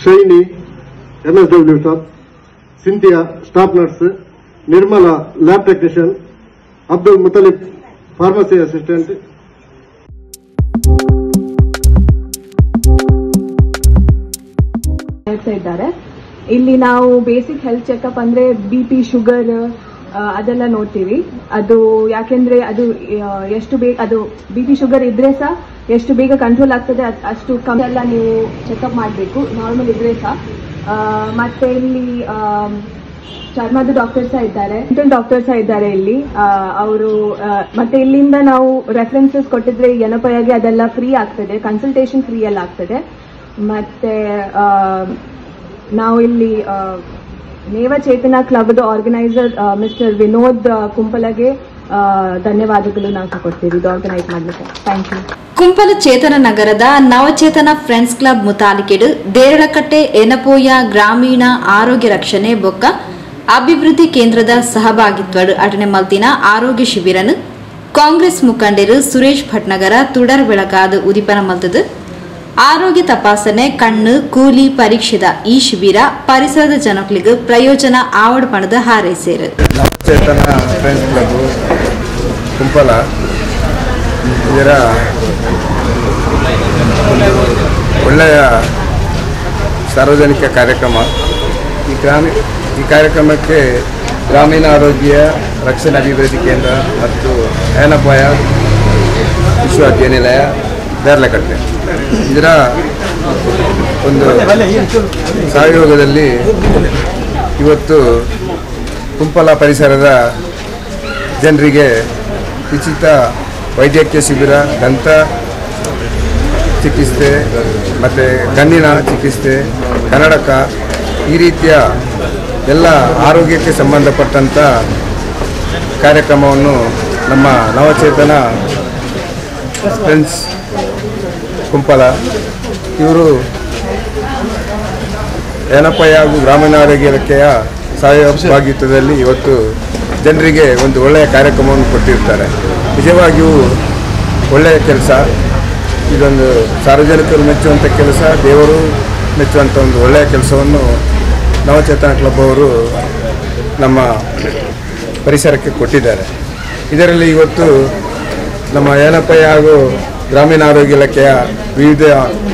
Shiny MSW staff Cynthia staff nurse Nirmala lab technician Abdul Mutalib pharmacy assistant ಹೇಳ್ತಾ ಇದ್ದಾರೆ ಇಲ್ಲಿ ನಾವು ಬೇಸಿಕ್ ಹೆಲ್ತ್ ಚೆಕಪ್ ಅಂದ್ರೆ ಬಿ ಪಿ ಶುಗರ್ ಅದೆಲ್ಲ ನೋಡ್ತೀವಿ ಅದು ಯಾಕೆಂದ್ರೆ ಅದು ಆ, ಎಷ್ಟು ಬೇಗ ಅದು ಬಿ ಪಿ ಶುಗರ್ ಇದ್ರೆ ಸಹ ಎಷ್ಟು ಬೇಗ ಕಂಟ್ರೋಲ್ ಆಗ್ತದೆ ಅದ್- ಅಷ್ಟು ಕಮ್ಮಿ ಎಲ್ಲ ನೀವು ಚೆಕಪ್ ಮಾಡಬೇಕು ನಾರ್ಮಲ್ ಇದ್ರೆ ಸಹ ಆ, ಮತ್ತೆ ಇಲ್ಲಿ ಆಮ್, ಚರ್ಮದ ಡಾಕ್ಟರ್ ಸಹ ಇದ್ದಾರೆ ಡೆಂಟಲ್ ಡಾಕ್ಟರ್ ಸಹ ಇದ್ದಾರೆ ಇಲ್ಲಿ ಅವರು ಮತ್ತೆ ಇಲ್ಲಿಂದ ನಾವು ರೆಫರೆನ್ಸಸ್ ಕೊಟ್ಟಿದ್ರೆ ಎನಪಯಾಗಿ ಅದೆಲ್ಲ ಫ್ರೀ ಆಗ್ತದೆ ಕನ್ಸಲ್ಟೇಷನ್ ಫ್ರೀ ಎಲ್ಲ ಆಗ್ತದೆ ಮತ್ತೆ ಆ, ನಾವು ಇಲ್ಲಿ ಆ, ನೇವ ಚೇತನ ಕ್ಲಬ್ದ ಆರ್ಗನೈಸರ್ ಮಿಸ್ಟರ್ ವಿನೋದ್ ಆ, ಕುಂಪಲಗೆ ಆ, ಧನ್ಯವಾದಗಳು ನಾವು ಕೊಡ್ತೀವಿ ಇದು ಆರ್ಗನೈಸ್ ಮಾಡ್ಲಿಕ್ಕೆ ಥ್ಯಾಂಕ್ ಯು ಕುಂಪಲ ಚೇತನ ನಗರದ ನವಚೇತನ ಫ್ರೆಂಡ್ಸ್ ಕ್ಲಬ್ ಮುತಾಲಿಕೆಡು ದೇರಳಕಟ್ಟೆ ಎನಪೋಯ ಗ್ರಾಮೀಣ ಆರೋಗ್ಯ ರಕ್ಷಣೆ ಬೊಕ್ಕ ಅಭಿವೃದ್ಧಿ ಕೇಂದ್ರದ ಸಹಭಾಗಿತ್ವಡು ಅಟನೆ ಮಲ್ತಿನ ಆರೋಗ್ಯ ಶಿಬಿರನು ಕಾಂಗ್ರೆಸ್ ಮುಖಂಡರು ಸುರೇಶ್ ಭಟ್ನಗರ ತುಡರ್ ಬೆಳಗಾದ ಉದಿಪನ ಮಲ್ತದು ಆರೋಗ್ಯ ತಪಾಸಣೆ ಕಣ್ಣು ಕೂಲಿ ಪರೀಕ್ಷೆದ ಈ ಶಿಬಿರ ಪರಿಸರದ ಜನಕ್ಲಿಗೆ ಪ್ರಯೋಜನ ಆವಡ್ ಪಣದ ಹಾರೈಸೇರು ಚೇತನ ಫ್ರೆಂಡ್ಸ್ ಕ್ಲಬ್ ಕುಂಪಲ ಇದರ ಒಳ್ಳೆಯ ಸಾರ್ವಜನಿಕ ಕಾರ್ಯಕ್ರಮ ಈ ಗ್ರಾಮೀಣ ಈ ಕಾರ್ಯಕ್ರಮಕ್ಕೆ ಗ್ರಾಮೀಣ ಆರೋಗ್ಯ ರಕ್ಷಣಾ ಅಭಿವೃದ್ಧಿ ಕೇಂದ್ರ ಮತ್ತು ಏನಪಾಯ ವಿಶ್ವವಿದ್ಯಾನಿಲಯ ದೇರ್ಲಕಟ್ಟೆ ಇದರ ಒಂದು ಸಹಯೋಗದಲ್ಲಿ ಇವತ್ತು ಕುಂಪಲ ಪರಿಸರದ ಜನರಿಗೆ ಉಚಿತ ವೈದ್ಯಕೀಯ ಶಿಬಿರ ದಂತ ಚಿಕಿತ್ಸೆ ಮತ್ತು ಕಣ್ಣಿನ ಚಿಕಿತ್ಸೆ ಕನ್ನಡಕ ಈ ರೀತಿಯ ಎಲ್ಲ ಆರೋಗ್ಯಕ್ಕೆ ಸಂಬಂಧಪಟ್ಟಂಥ ಕಾರ್ಯಕ್ರಮವನ್ನು ನಮ್ಮ ನವಚೇತನ ಫ್ರೆಂಡ್ಸ್ ಕುಂಪಲ ಇವರು ಏನಪ್ಪಯ್ಯ ಹಾಗೂ ಗ್ರಾಮೀಣ ಆರೋಗ್ಯ ಇಲಾಖೆಯ ಸಹಭಾಗಿತ್ವದಲ್ಲಿ ಇವತ್ತು ಜನರಿಗೆ ಒಂದು ಒಳ್ಳೆಯ ಕಾರ್ಯಕ್ರಮವನ್ನು ಕೊಟ್ಟಿರ್ತಾರೆ ನಿಜವಾಗಿಯೂ ಒಳ್ಳೆಯ ಕೆಲಸ ಇದೊಂದು ಸಾರ್ವಜನಿಕರು ಮೆಚ್ಚುವಂಥ ಕೆಲಸ ದೇವರು ಮೆಚ್ಚುವಂಥ ಒಂದು ಒಳ್ಳೆಯ ಕೆಲಸವನ್ನು ನವಚೇತನ ಕ್ಲಬ್ ಅವರು ನಮ್ಮ ಪರಿಸರಕ್ಕೆ ಕೊಟ್ಟಿದ್ದಾರೆ ಇದರಲ್ಲಿ ಇವತ್ತು ನಮ್ಮ ಏನಪ್ಪಯ್ಯ ಹಾಗೂ ಗ್ರಾಮೀಣ ಆರೋಗ್ಯ ಇಲಾಖೆಯ ವಿವಿಧ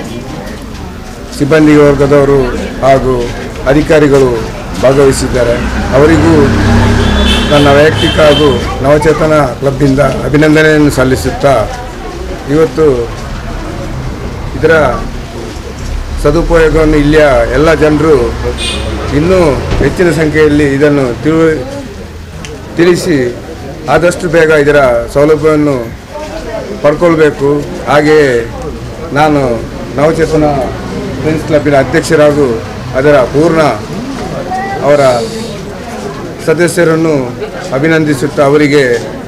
ಸಿಬ್ಬಂದಿ ವರ್ಗದವರು ಹಾಗೂ ಅಧಿಕಾರಿಗಳು ಭಾಗವಹಿಸಿದ್ದಾರೆ ಅವರಿಗೂ ನನ್ನ ವೈಯಕ್ತಿಕ ಹಾಗೂ ನವಚೇತನ ಕ್ಲಬ್ಬಿಂದ ಅಭಿನಂದನೆಯನ್ನು ಸಲ್ಲಿಸುತ್ತಾ ಇವತ್ತು ಇದರ ಸದುಪಯೋಗವನ್ನು ಇಲ್ಲಿಯ ಎಲ್ಲ ಜನರು ಇನ್ನೂ ಹೆಚ್ಚಿನ ಸಂಖ್ಯೆಯಲ್ಲಿ ಇದನ್ನು ತಿಳು ತಿಳಿಸಿ ಆದಷ್ಟು ಬೇಗ ಇದರ ಸೌಲಭ್ಯವನ್ನು ಪಡ್ಕೊಳ್ಬೇಕು ಹಾಗೆಯೇ ನಾನು ನವಚೇತನ ಫ್ರೆಂಡ್ಸ್ ಕ್ಲಬ್ಬಿನ ಅಧ್ಯಕ್ಷರಾಗೂ ಅದರ ಪೂರ್ಣ ಅವರ ಸದಸ್ಯರನ್ನು ಅಭಿನಂದಿಸುತ್ತಾ ಅವರಿಗೆ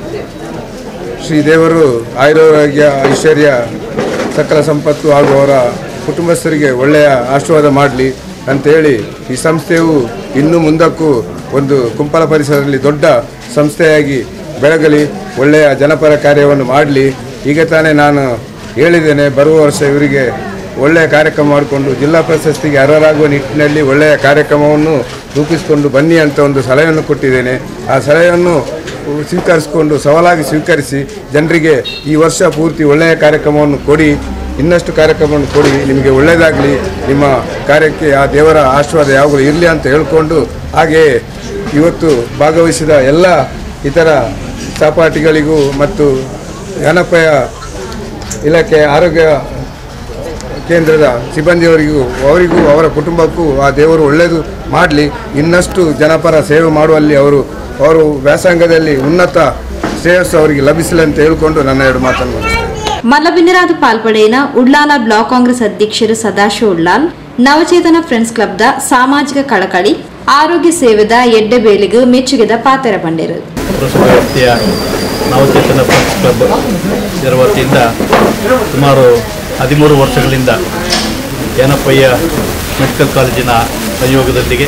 ಶ್ರೀದೇವರು ಆಯುರಾರೋಗ್ಯ ಐಶ್ವರ್ಯ ಸಕಲ ಸಂಪತ್ತು ಹಾಗೂ ಅವರ ಕುಟುಂಬಸ್ಥರಿಗೆ ಒಳ್ಳೆಯ ಆಶೀರ್ವಾದ ಮಾಡಲಿ ಅಂತೇಳಿ ಈ ಸಂಸ್ಥೆಯು ಇನ್ನು ಮುಂದಕ್ಕೂ ಒಂದು ಕುಂಪಲ ಪರಿಸರದಲ್ಲಿ ದೊಡ್ಡ ಸಂಸ್ಥೆಯಾಗಿ ಬೆಳಗಲಿ ಒಳ್ಳೆಯ ಜನಪರ ಕಾರ್ಯವನ್ನು ಮಾಡಲಿ ಈಗ ತಾನೇ ನಾನು ಹೇಳಿದ್ದೇನೆ ಬರುವ ವರ್ಷ ಇವರಿಗೆ ಒಳ್ಳೆಯ ಕಾರ್ಯಕ್ರಮ ಮಾಡಿಕೊಂಡು ಜಿಲ್ಲಾ ಪ್ರಶಸ್ತಿಗೆ ಅರ್ಹರಾಗುವ ನಿಟ್ಟಿನಲ್ಲಿ ಒಳ್ಳೆಯ ಕಾರ್ಯಕ್ರಮವನ್ನು ರೂಪಿಸಿಕೊಂಡು ಬನ್ನಿ ಅಂತ ಒಂದು ಸಲಹೆಯನ್ನು ಕೊಟ್ಟಿದ್ದೇನೆ ಆ ಸಲಹೆಯನ್ನು ಸ್ವೀಕರಿಸಿಕೊಂಡು ಸವಾಲಾಗಿ ಸ್ವೀಕರಿಸಿ ಜನರಿಗೆ ಈ ವರ್ಷ ಪೂರ್ತಿ ಒಳ್ಳೆಯ ಕಾರ್ಯಕ್ರಮವನ್ನು ಕೊಡಿ ಇನ್ನಷ್ಟು ಕಾರ್ಯಕ್ರಮವನ್ನು ಕೊಡಿ ನಿಮಗೆ ಒಳ್ಳೆಯದಾಗಲಿ ನಿಮ್ಮ ಕಾರ್ಯಕ್ಕೆ ಆ ದೇವರ ಆಶೀರ್ವಾದ ಯಾವಾಗಲೂ ಇರಲಿ ಅಂತ ಹೇಳಿಕೊಂಡು ಹಾಗೆಯೇ ಇವತ್ತು ಭಾಗವಹಿಸಿದ ಎಲ್ಲ ಇತರ ಸಹಪಾಠಿಗಳಿಗೂ ಮತ್ತು ಜನಪಯ ಇಲಾಖೆ ಆರೋಗ್ಯ ಕೇಂದ್ರದ ಸಿಬ್ಬಂದಿಯವರಿಗೂ ಅವರಿಗೂ ಅವರ ಕುಟುಂಬಕ್ಕೂ ಆ ದೇವರು ಒಳ್ಳೆಯದು ಮಾಡಲಿ ಇನ್ನಷ್ಟು ಜನಪರ ಸೇವೆ ಮಾಡುವಲ್ಲಿ ಅವರು ಅವರು ವ್ಯಾಸಂಗದಲ್ಲಿ ಉನ್ನತ ಶ್ರೇಯಸ್ಸು ಅವರಿಗೆ ಲಭಿಸಲಿ ಅಂತ ಹೇಳಿಕೊಂಡು ನನ್ನ ಎರಡು ಮಾತನ್ನು ಮುಗಿಸ್ತೇನೆ. ಮಲ್ಲಬಿನ್ನರಾದ ಪಾಲ್ಪಡೆಯಿನ ಉಳ್ಳಾಲ ಬ್ಲಾಕ್ ಕಾಂಗ್ರೆಸ್ ಅಧ್ಯಕ್ಷರು ಸದಾಶಿವ ಉಳ್ಳಾಲ್ ನವಚೇತನ ಫ್ರೆಂಡ್ಸ್ ಕ್ಲಬ್ದ ಸಾಮಾಜಿಕ ಕಳಕಳಿ ಆರೋಗ್ಯ ಸೇವೆದ ಎಡ್ಡೆಬೇಲಿಗೂ ಮೆಚ್ಚುಗೆದ ಪಾತ್ರ ಬಂಡಿರು ಪುರಸಭಾ ವ್ಯಾಪ್ತಿಯ ನವಚೇತನ ಫ್ರೆಂಡ್ಸ್ ಕ್ಲಬ್ ಇದರ ವತಿಯಿಂದ ಸುಮಾರು ಹದಿಮೂರು ವರ್ಷಗಳಿಂದ ಏನಪ್ಪಯ್ಯ ಮೆಡಿಕಲ್ ಕಾಲೇಜಿನ ಸಹಯೋಗದೊಂದಿಗೆ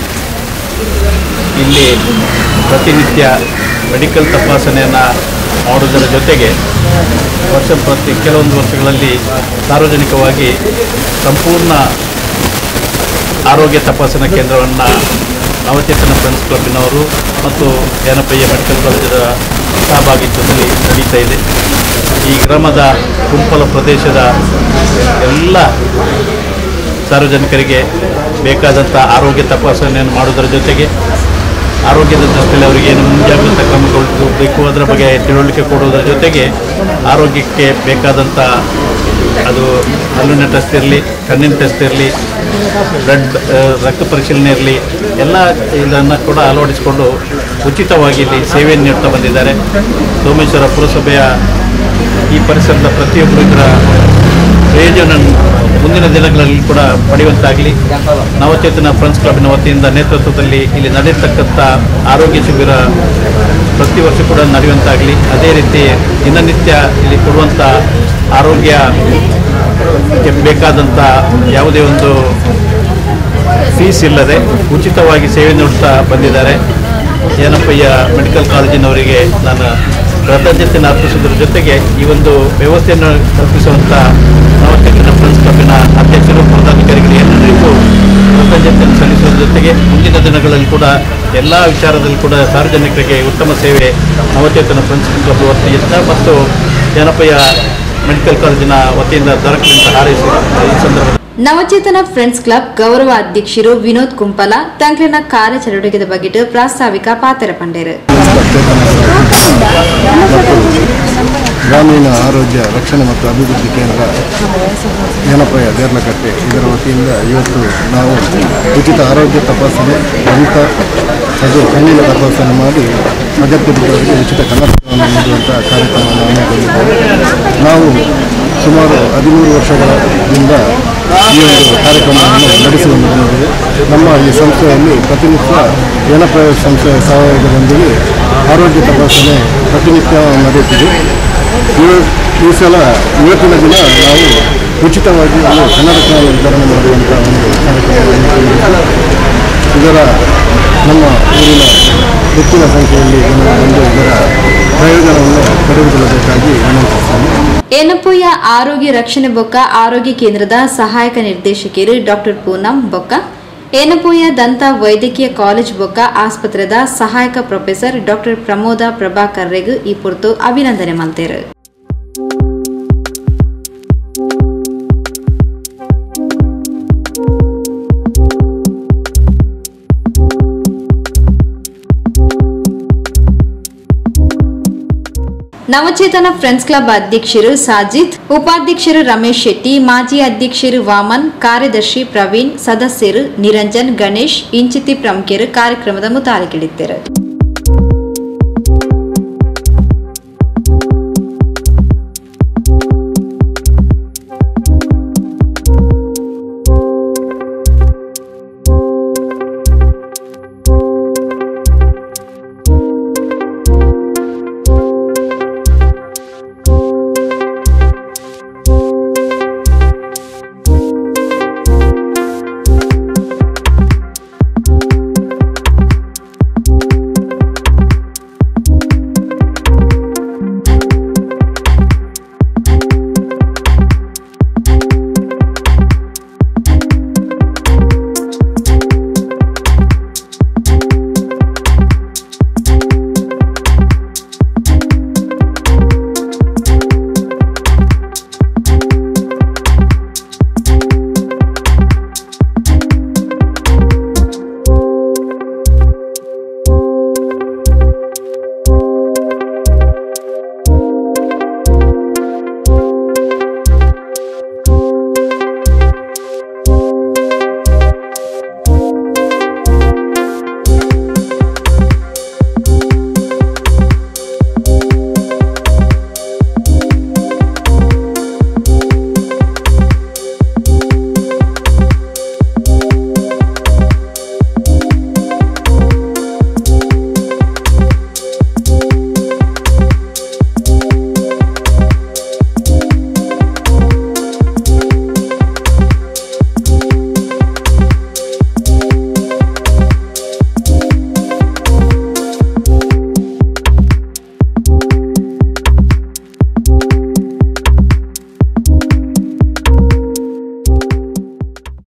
ಇಲ್ಲಿ ಪ್ರತಿನಿತ್ಯ ಮೆಡಿಕಲ್ ತಪಾಸಣೆಯನ್ನು ಮಾಡುವುದರ ಜೊತೆಗೆ ವರ್ಷ ಪ್ರತಿ ಕೆಲವೊಂದು ವರ್ಷಗಳಲ್ಲಿ ಸಾರ್ವಜನಿಕವಾಗಿ ಸಂಪೂರ್ಣ ಆರೋಗ್ಯ ತಪಾಸಣಾ ಕೇಂದ್ರವನ್ನು ನವಚೇತನ ಫ್ರೆಂಡ್ಸ್ ಕ್ಲಬ್ಬಿನವರು ಮತ್ತು ಏನಪ್ಪಯ್ಯ ಮೆಡಿಕಲ್ ಕಾಲೇಜರ ಸಹಭಾಗಿತ್ವದಲ್ಲಿ ನಡೀತಾ ಇದೆ ಈ ಗ್ರಾಮದ ಕುಂಪಲ ಪ್ರದೇಶದ ಎಲ್ಲ ಸಾರ್ವಜನಿಕರಿಗೆ ಬೇಕಾದಂಥ ಆರೋಗ್ಯ ತಪಾಸಣೆಯನ್ನು ಮಾಡುವುದರ ಜೊತೆಗೆ ಆರೋಗ್ಯದ ದೃಷ್ಟಿಯಲ್ಲಿ ಅವರಿಗೆ ಏನು ಮುಂಜಾಗ್ರತಾ ಕ್ರಮಗಳು ಬೇಕು ಅದರ ಬಗ್ಗೆ ತಿಳುವಳಿಕೆ ಕೊಡುವುದರ ಜೊತೆಗೆ ಆರೋಗ್ಯಕ್ಕೆ ಬೇಕಾದಂಥ ಅದು ಹಲ್ಲಿನ ಟೆಸ್ಟ್ ಇರಲಿ ಕಣ್ಣಿನ ಟೆಸ್ಟ್ ಇರಲಿ ಬ್ಲಡ್ ರಕ್ತ ಪರಿಶೀಲನೆ ಇರಲಿ ಎಲ್ಲ ಇದನ್ನು ಕೂಡ ಅಳವಡಿಸಿಕೊಂಡು ಉಚಿತವಾಗಿ ಇಲ್ಲಿ ಸೇವೆಯನ್ನು ನೀಡ್ತಾ ಬಂದಿದ್ದಾರೆ ಸೋಮೇಶ್ವರ ಪುರಸಭೆಯ ಈ ಪರಿಸರದ ಪ್ರತಿಯೊಬ್ಬರು ಇದರ ಪ್ರಯೋಜನ ಮುಂದಿನ ದಿನಗಳಲ್ಲಿ ಕೂಡ ಪಡೆಯುವಂತಾಗಲಿ ನವಚೇತನ ಫ್ರೆಂಡ್ಸ್ ಕ್ಲಬ್ನ ವತಿಯಿಂದ ನೇತೃತ್ವದಲ್ಲಿ ಇಲ್ಲಿ ನಡೆಯತಕ್ಕಂಥ ಆರೋಗ್ಯ ಶಿಬಿರ ಪ್ರತಿ ವರ್ಷ ಕೂಡ ನಡೆಯುವಂತಾಗಲಿ ಅದೇ ರೀತಿ ದಿನನಿತ್ಯ ಇಲ್ಲಿ ಕೊಡುವಂಥ ಆರೋಗ್ಯಕ್ಕೆ ಬೇಕಾದಂಥ ಯಾವುದೇ ಒಂದು ಫೀಸ್ ಇಲ್ಲದೆ ಉಚಿತವಾಗಿ ಸೇವೆ ನೀಡುತ್ತಾ ಬಂದಿದ್ದಾರೆ ಏನಪ್ಪಯ್ಯ ಮೆಡಿಕಲ್ ಕಾಲೇಜಿನವರಿಗೆ ನಾನು ಕೃತಜ್ಞತೆಯನ್ನು ಅರ್ಪಿಸುವುದರ ಜೊತೆಗೆ ಈ ಒಂದು ವ್ಯವಸ್ಥೆಯನ್ನು ಕಲ್ಪಿಸುವಂಥ ನವಚೇತನ ಫ್ರೆಂಡ್ಸ್ ಕ್ಲಬ್ಬಿನ ಅಧ್ಯಕ್ಷರು ಪದಾಧಿಕಾರಿಗಳು ಎಲ್ಲರಿಗೂ ಕೃತಜ್ಞತೆಯನ್ನು ಸಲ್ಲಿಸುವುದರ ಜೊತೆಗೆ ಮುಂದಿನ ದಿನಗಳಲ್ಲಿ ಕೂಡ ಎಲ್ಲ ವಿಚಾರದಲ್ಲಿ ಕೂಡ ಸಾರ್ವಜನಿಕರಿಗೆ ಉತ್ತಮ ಸೇವೆ ನವಚೇತನ ಫ್ರೆಂಡ್ಸ್ ಕ್ಲಬ್ ವತಿಯಿಂದ ಮತ್ತು ಏನಪ್ಪಯ್ಯ ಮೆಡಿಕಲ್ ಕಾಲೇಜಿನ ವತಿಯಿಂದ ದೊರಕಲಿ ಅಂತ ಹಾರೈಸಿ ಈ ಸಂದರ್ಭದಲ್ಲಿ ನವಚೇತನ ಫ್ರೆಂಡ್ಸ್ ಕ್ಲಬ್ ಗೌರವ ಅಧ್ಯಕ್ಷರು ವಿನೋದ್ ಕುಂಪಲ ತಂಕ್ಲಿನ ಕಾರ್ಯಚಟುವಟಿಕೆ ಬಗ್ಗೆ ಪ್ರಾಸ್ತಾವಿಕ ಪಾತ್ರ ಪಂಡೇರು ಗ್ರಾಮೀಣ ಆರೋಗ್ಯ ರಕ್ಷಣೆ ಮತ್ತು ಅಭಿವೃದ್ಧಿ ಕೇಂದ್ರ ಏನಪ್ಪಯ್ಯ ದೇರ್ಲಕಟ್ಟೆ ಇದರ ವತಿಯಿಂದ ಇವತ್ತು ನಾವು ಉಚಿತ ಆರೋಗ್ಯ ತಪಾಸಣೆ ದಂತ ಅದು ಕಣ್ಣಿನ ತಪಾಸಣೆ ಮಾಡಿ ಅಗತ್ಯವಿದ್ದವರಿಗೆ ಉಚಿತ ಕನ್ನಡಕವನ್ನು ನೀಡುವಂಥ ಕಾರ್ಯಕ್ರಮವನ್ನು ಹಮ್ಮಿಕೊಂಡಿದ್ದೇವೆ ನಾವು ಸುಮಾರು ಹದಿಮೂರು ವರ್ಷಗಳಿಂದ ಈ ಒಂದು ಕಾರ್ಯಕ್ರಮವನ್ನು ನಡೆಸಿ ಬಂದಿದ್ದೇವೆ ನಮ್ಮ ಈ ಸಂಸ್ಥೆಯಲ್ಲಿ ಪ್ರತಿನಿತ್ಯ ಏನಪ್ರಾಯ ಸಂಸ್ಥೆಯ ಸಹಯೋಗದೊಂದಿಗೆ ಆರೋಗ್ಯ ತಪಾಸಣೆ ಪ್ರತಿನಿತ್ಯ ನಡೆಯುತ್ತಿದೆ ಇವ- ಈ ಸಲ ಇವತ್ತಿನ ದಿನ ನಾವು ಉಚಿತವಾಗಿ ಒಂದು ಕನ್ನಡಕವನ್ನು ವಿತರಣೆ ಮಾಡುವಂಥ ಒಂದು ಕಾರ್ಯಕ್ರಮವನ್ನು ಹಮ್ಮಿಕೊಂಡಿದ್ದೇವೆ. ಇದರ ನಮ್ಮ ಊರಿನ ಹೆಚ್ಚಿನ ಸಂಖ್ಯೆಯಲ್ಲಿ ಜನರು ಬಂದು ಇದರ ಪ್ರಯೋಜನವನ್ನು ಪಡೆದುಕೊಳ್ಳಬೇಕಾಗಿ ವಿನಂತಿಸ್ತೇನೆ ಏನಪೋಯ ಆರೋಗ್ಯ ರಕ್ಷಣೆ ಬೊಕ್ಕ ಆರೋಗ್ಯ ಕೇಂದ್ರದ ಸಹಾಯಕ ನಿರ್ದೇಶಕಿಯರು ಡಾಕ್ಟರ್ ಪೂನಂ ಬೊಕ್ಕ ಏನಪೋಯ ದಂತ ವೈದ್ಯಕೀಯ ಕಾಲೇಜ್ ಬೊಕ್ಕ ಆಸ್ಪತ್ರೆದ ಸಹಾಯಕ ಪ್ರೊಫೆಸರ್ ಡಾಕ್ಟರ್ ಪ್ರಮೋದ ಪ್ರಭಾಕರ್ ರೆಗ್ ಈ ಕುರಿತು ಅಭಿನಂದನೆ ಮಲ್ತೇರು ನವಚೇತನ ಫ್ರೆಂಡ್ಸ್ ಕ್ಲಬ್ ಅಧ್ಯಕ್ಷರು ಸಾಜಿದ್ ಉಪಾಧ್ಯಕ್ಷರು ರಮೇಶ್ ಶೆಟ್ಟಿ ಮಾಜಿ ಅಧ್ಯಕ್ಷರು ವಾಮನ್ ಕಾರ್ಯದರ್ಶಿ ಪ್ರವೀಣ್ ಸದಸ್ಯರು ನಿರಂಜನ್ ಗಣೇಶ್ ಇಂಚಿತಿ ಪ್ರಮುಖರು ಕಾರ್ಯಕ್ರಮದ ಮುತಾಲಿಕಿಡಿದ್ದರು